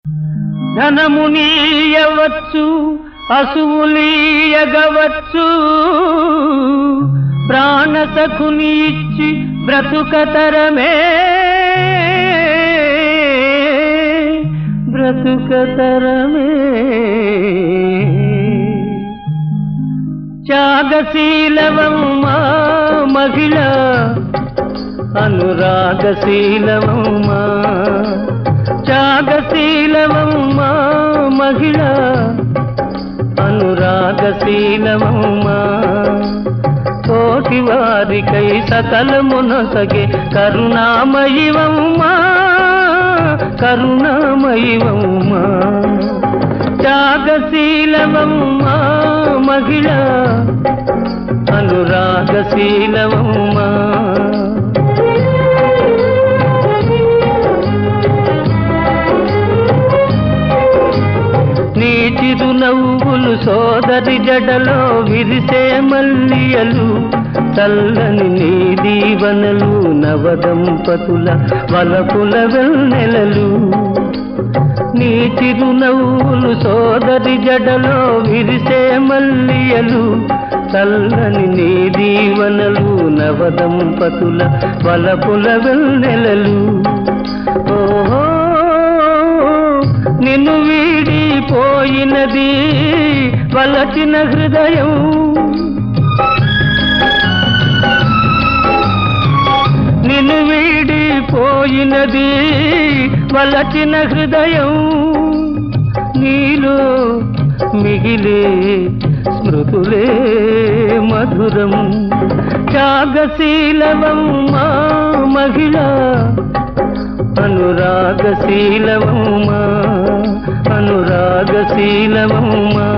ధనమునీయవచ్చు అసువులీయగవచ్చు ప్రాణసఖుని ఇచ్చి బ్రతుకతరమే బ్రతుకతరమే త్యాగశీలవమ్మా మహిళ అనురాగశీలవమ్మా త్యాగశీలవమ్మా మహిళ అనురాగశీలవమ్మా తోటి వారికై సకలమునొసగే కరుణామయివమ్మా కరుణామయివమ్మా త్యాగశీలవమ్మా మహిళ అనురాగశీలవమ్మా నీ చిరు నవ్వులు సోదరి జడలో విరిసే మల్లియలు చల్లని నీ దీవనలు నవదంపతుల వలపుల వెన్నెలలు నీ చిరు నవ్వులు సోదరి జడలో విరిసే మల్లియలు చల్లని నీ దీవనలు నవదంపతుల వలపుల వెన్నెలలు ఓహో నిన్ను వీడిపోయినది వలచిన హృదయం నిన్ను వీడిపోయినది వలచిన హృదయం నీలో మిగిలే స్మృతులే మధురం త్యాగశీలవమ్మా మహిళ అనురాగశీలవమ్మా అనురాగశీలవమ్మా